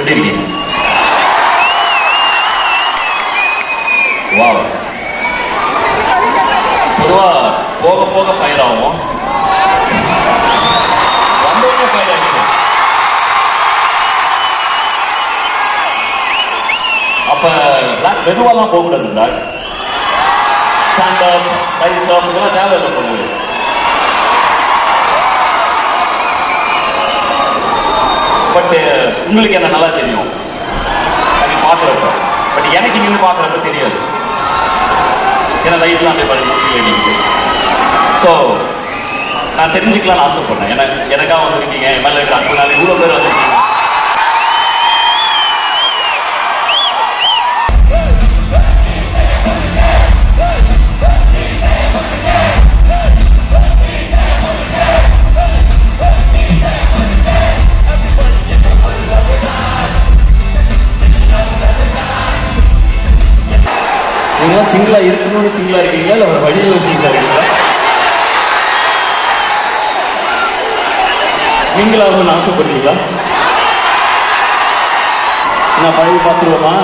எப்படி இருக்கீங்க வாவ் பொதுவா போக போக ஃபயர் ஆகும் வந்தவங்க ஃபயர் ஆயிடுச்சு அப்ப பிளாக் மெதுவாலாம் போகக்கூடாது block stand up rise up இதெல்லாம் தேவையில்லை போகுது பட் உங்களுக்கு என்ன நல்லா தெரியும் அது பார்க்குறப்ப பட் எனக்கு இங்க இருந்து பார்க்குறப்ப தெரியாது ஏன்னா லைட்லாம் அப்படியே பாருங்க மூஞ்சில நிற்குது ஸோ நான் தெரிஞ்சுக்கலாம்னு ஆசைப்பட்டேன் ஏன்னா எனக்காக வந்திருக்கீங்க என் மேலே இருக்கிற அன்புனால இவ்வளோ பேர் வந்திருக்கீங்க நீங்க சிங்கிளா இருக்கணும்னு சிங்கிளா இருக்கீங்களா இல்ல ஒரு வழியில ஒரு சிங்கிளா இருக்கீங்களா நீங்களா ஆகணும்னு ஆசைப்படுறீங்களா நான் பழகி பார்த்துருவோமா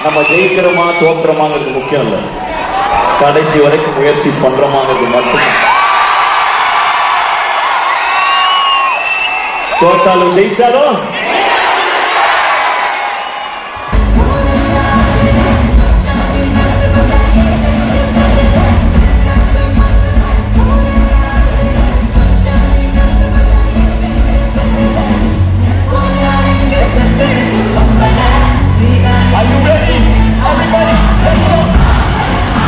நம்ம ஜெயிக்கிறோமா தோக்குறோமாங்கிறது முக்கியம் இல்லை கடைசி வரைக்கும் முயற்சி பண்றோமாங்கிறது மட்டும் தோத்தாலும் ஜெயிச்சாலும் Are you ready? Everybody, let's go!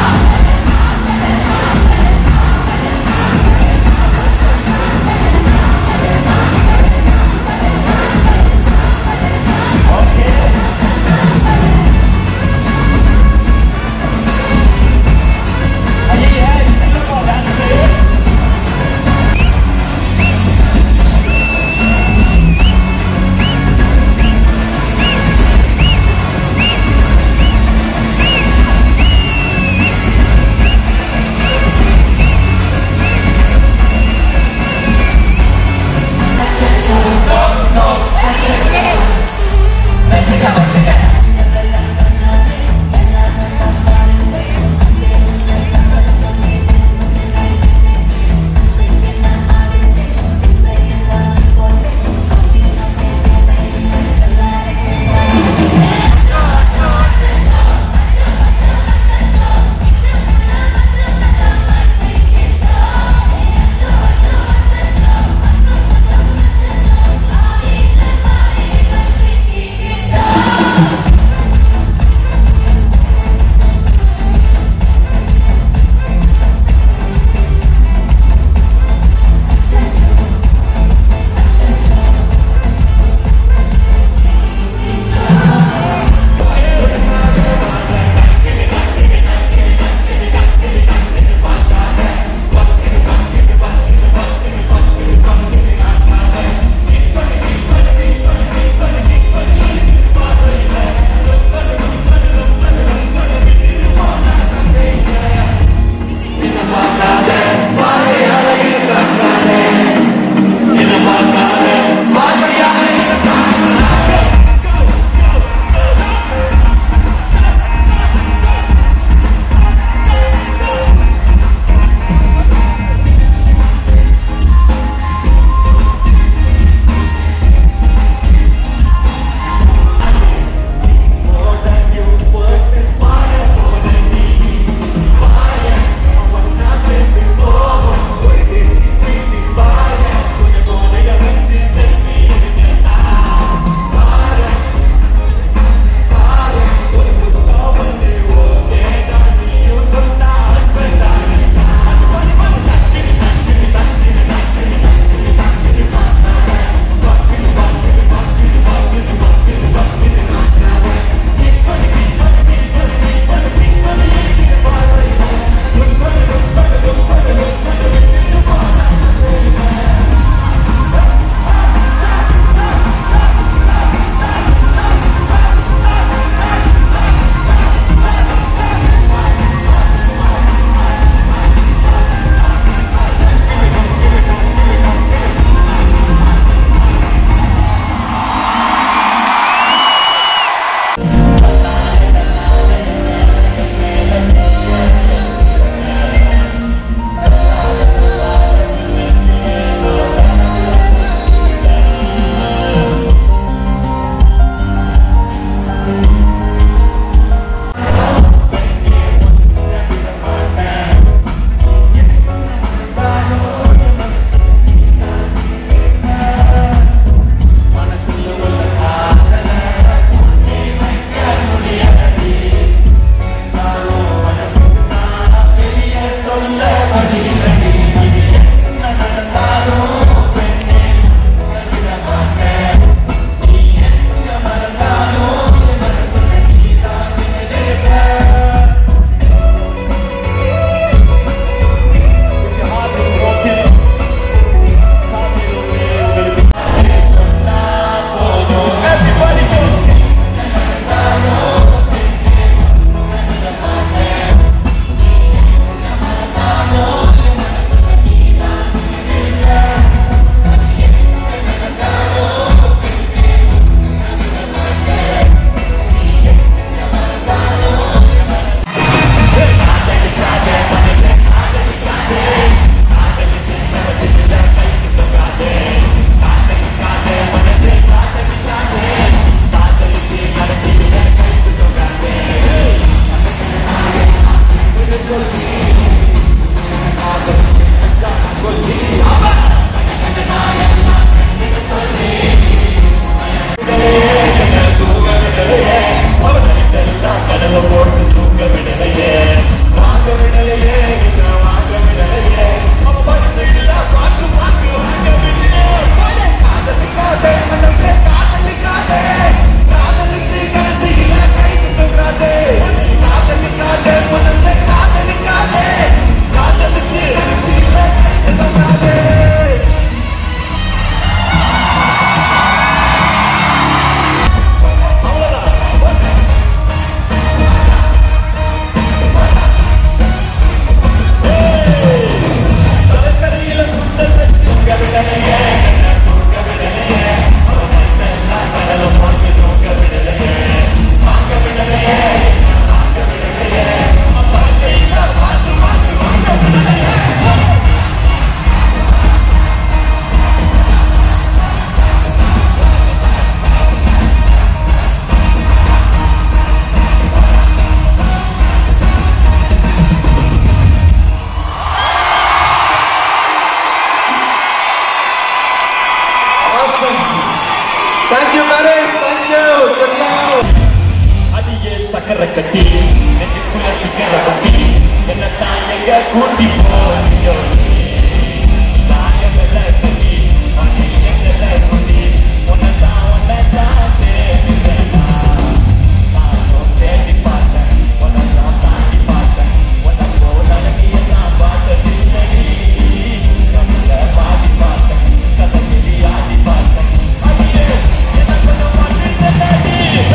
சக்கரை கட்டி நெஞ்சுக்குள்ள ஸ்டிக்கரை கட்டி என்னத்தான் எங்க கூட்டி போறியோ நாங்க வெள்ள கட்டி மணி எச்சல குட்டி உன்னதான் உன்னதான் தேடுறேன் நானும் தேடி பார்த்தேன் உன்னதான் தாண்டி பார்த்தேன் உன்னை போல அழகிய நான் பார்த்ததில்லடி கண்ணுல பாடி பார்த்தேன் கதை வெளியாடி பார்த்தேன் அடியே எனக்கு கொஞ்சம் மண்ணு செல்லடி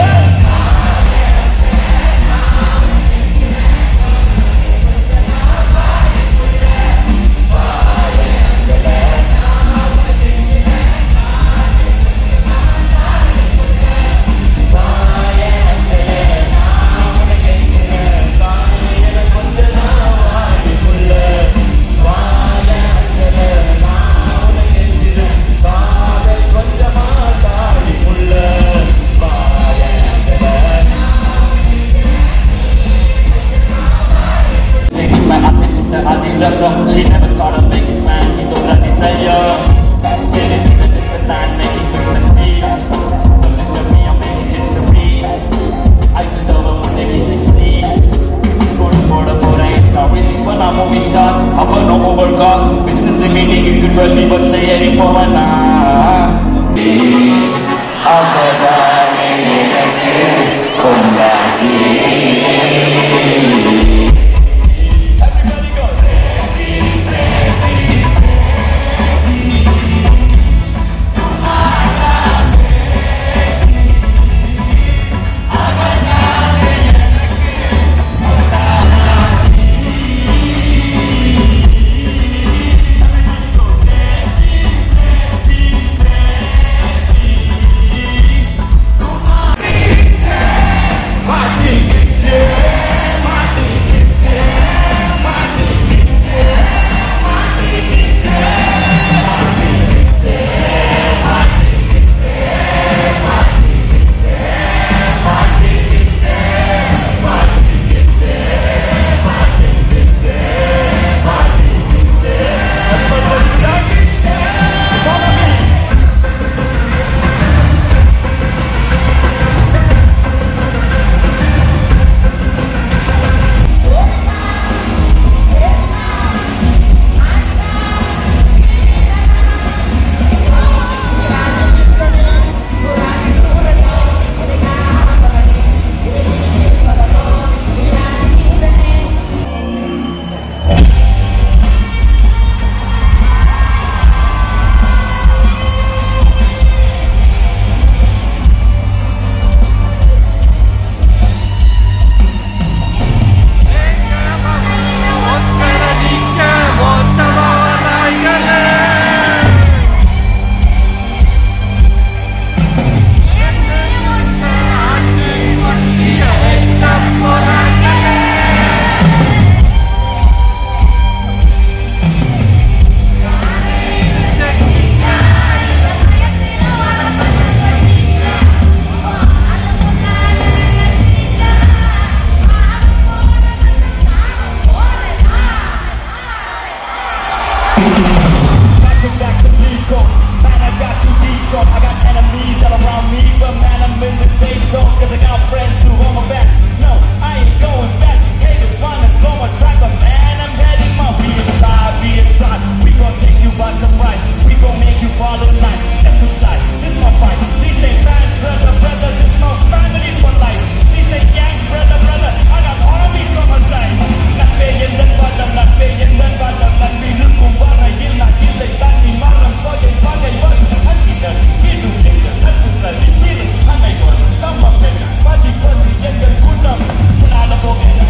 She never thought of making man, he don't let me say yo. Say they think that this the man making business deals. But listen to me, I'm making history. I feel over when they 16s. போட போட போறேன் star racing பண்ணா movie star அப்ப no over cause business meeting இருக்கு twelve பஸ்ல ஏறி போவேனா அவதானே எனக்கு கொண்டாடி Back to back some leads go. Man, I got too deep talk. I got enemies all around me, but man, I'm in the safe zone. Cause I got friends who hold my back. No, I ain't going back. Haters wanna slow my track, but man, I'm heading my We inside, we inside. We gon' take you by surprise. We gon' make you fall in line. Step aside, this my fight. These ain't fans, brother, brother. This my family for life. These ain't gangs, brother, brother. I got armies on my side. நட்பே எந்தன் பாதம், நட்பே எந்தன் பாதம். நட்பிருக்கும் வரையில் நான் இல்லை தண்ணி மரம் சோகை பகை வரும் அஞ்சினர் கீழும் எங்கள் நட்பு சரி கீழும் அனைவரும் சமம் எங்கள் பதிப்பது எங்கள் குணம் உன்னால போக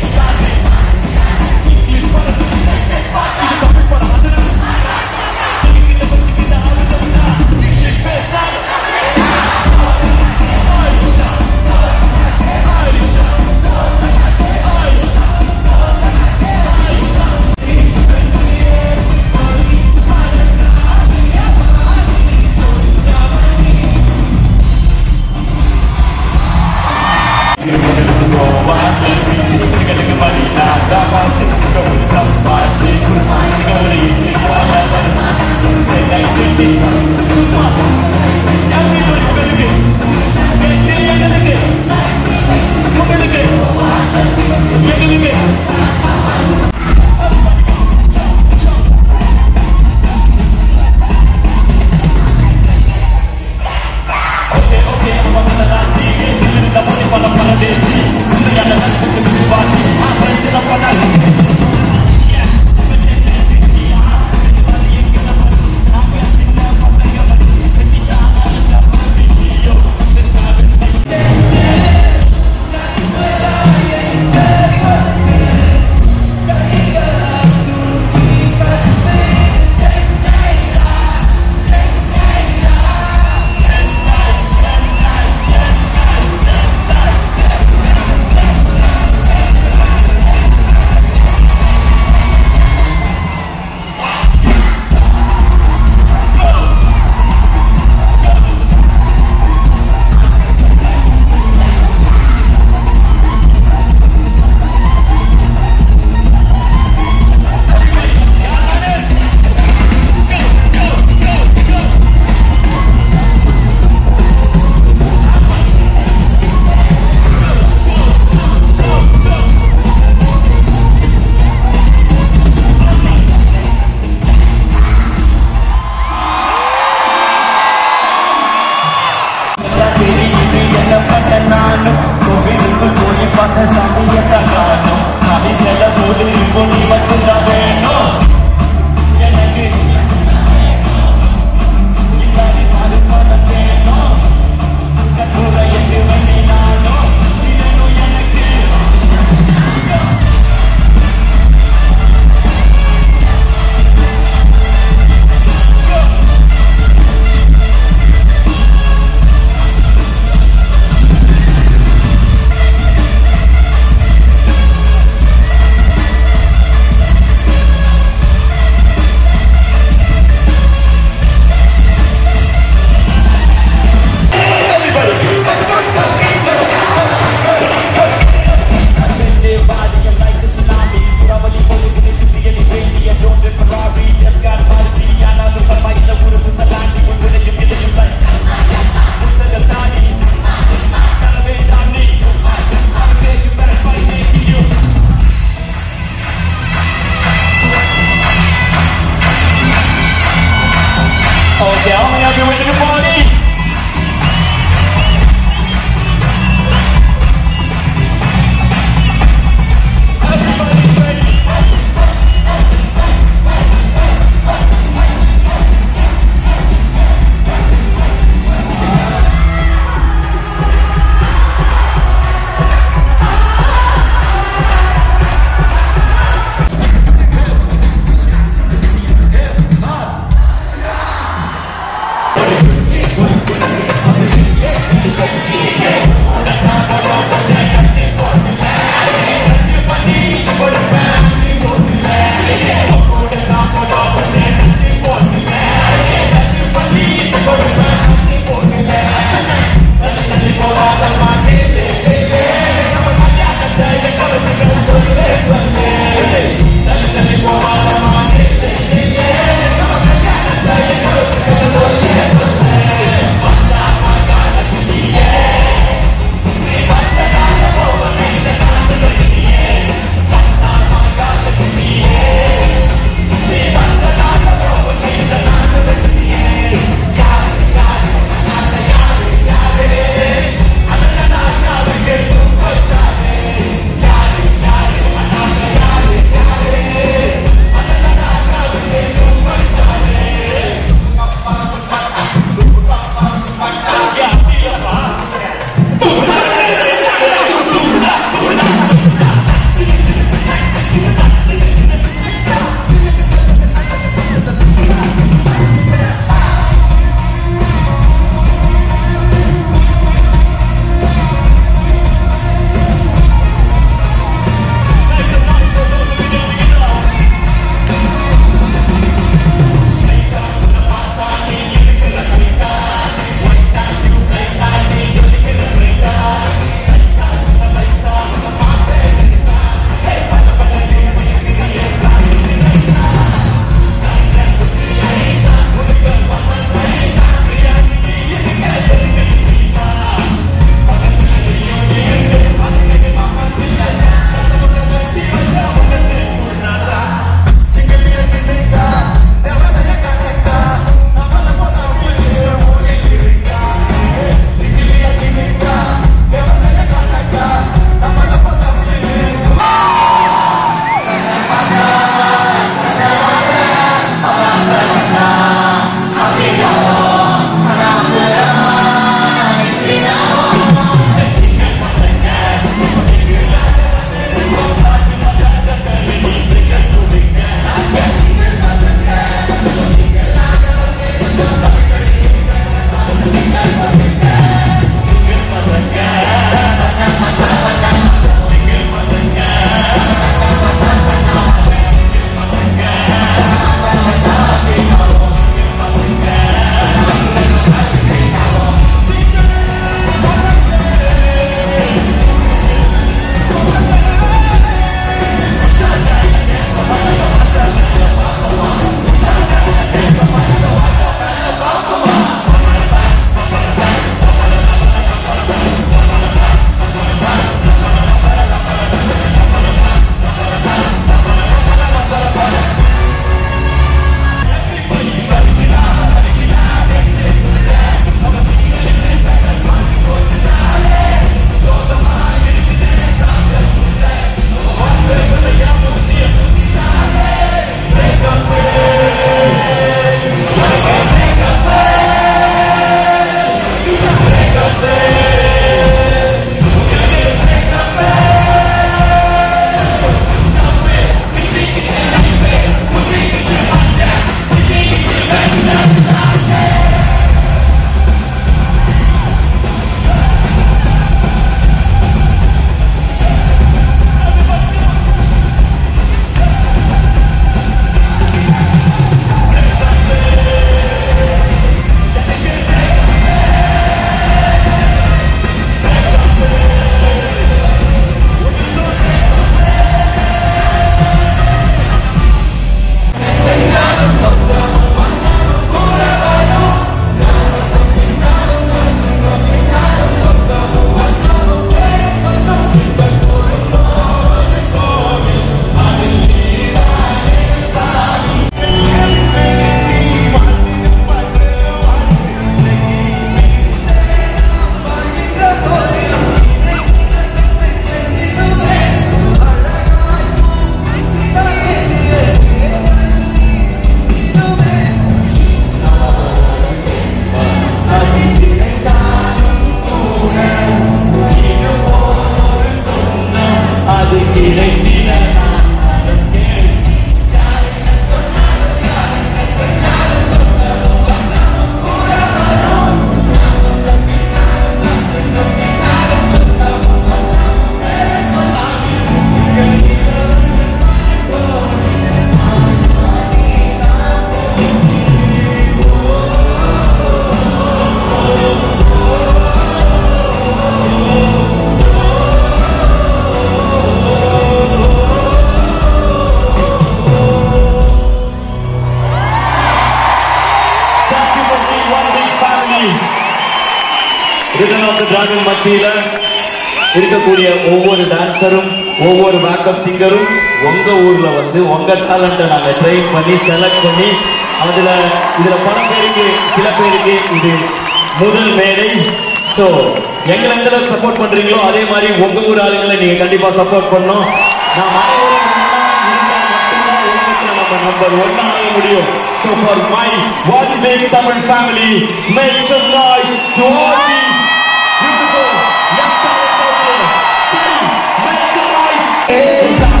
ரிட்டன் ஆஃப் த டிராகன் மச்சியில இருக்கக்கூடிய ஒவ்வொரு டான்சரும் ஒவ்வொரு பேக்கப் சிங்கரும் உங்க ஊர்ல வந்து உங்க டேலண்ட்டை நாங்க ட்ரெயின் பண்ணி செலக்ட் பண்ணி அதுல இதுல பல பேருக்கு சில பேருக்கு இது முதல் மேடை சோ எங்களை எந்த அளவுக்கு சப்போர்ட் பண்றீங்களோ அதே மாதிரி உங்க ஊர் ஆளுங்களை நீங்க கண்டிப்பா சப்போர்ட் பண்ணணும் நான் அனைவரும் ஒண்ணா இருந்தா மட்டும்தான் உலகத்துல நம்ம நம்பர் ஒன்னா ஆக முடியும் So for my one big Tamil family, make some noise to all these beautiful young talents out there. Please, make some noise.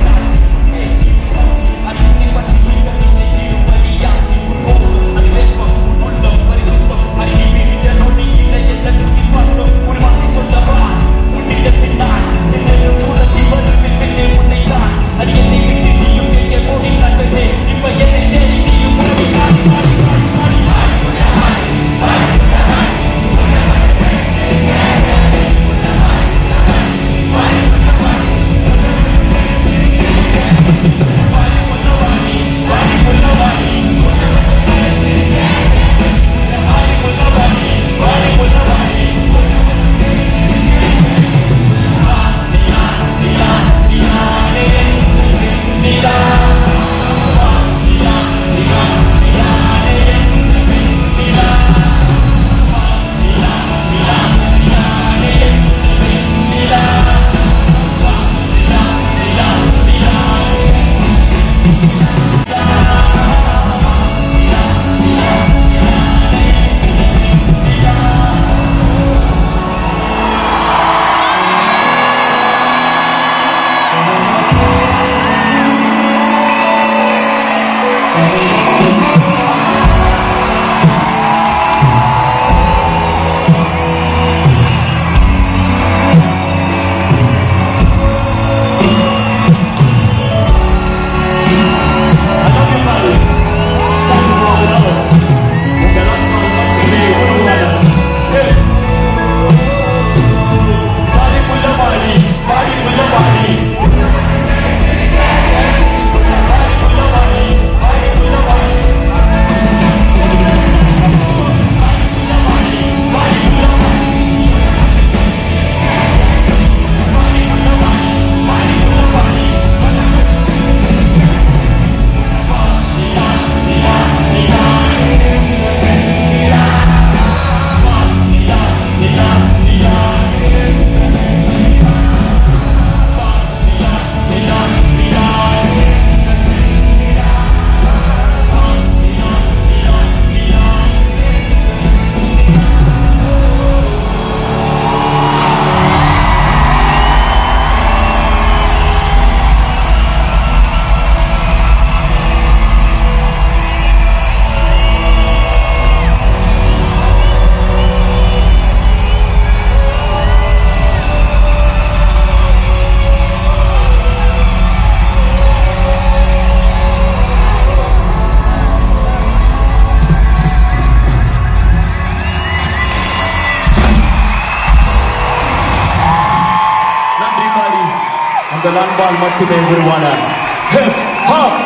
நன்றி பாடி அந்த நண்பால் மட்டுமே உருவான hip hop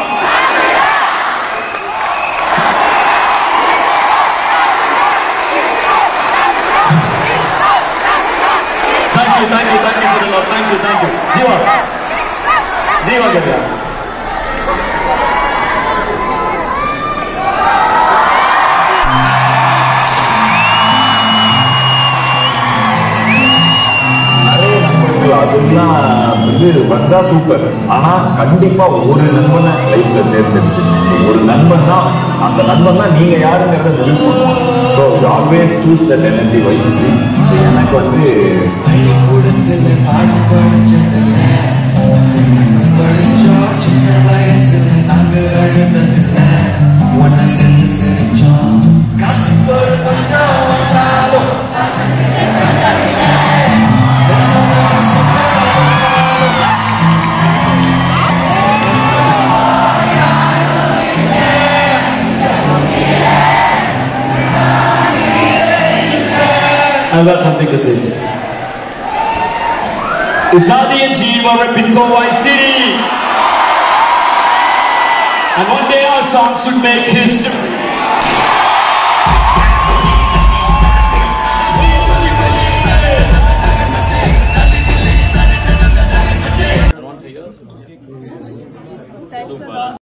Thank you, thank you, thank you for the love. Thank you, thank you. Jiva. Jiva Gadya. நிறைய நண்பர்கள் அதெல்லாம் வந்து வந்தா சூப்பர் ஆனா கண்டிப்பா ஒரு நண்பனை லைஃப்ல தேர்ந்தெடுத்து ஒரு நண்பன் தான் அந்த நண்பன் தான் நீங்க யாருங்கிறத முடிவு பண்ணுவோம் so always choose that energy wisely எனக்கு வந்து பள்ளிக்கூடத்துல பாடம் படிச்சதில்ல படிச்சோம் சின்ன வயசுல நாங்க அழுந்ததில்ல ஒன்ன சேர்ந்து சிரிச்சோம் காசு ஒரு கொஞ்சம் வந்தாலும் I've got something to say. Izadi and Jeeva rep in Kowai City. And one day our songs should make history.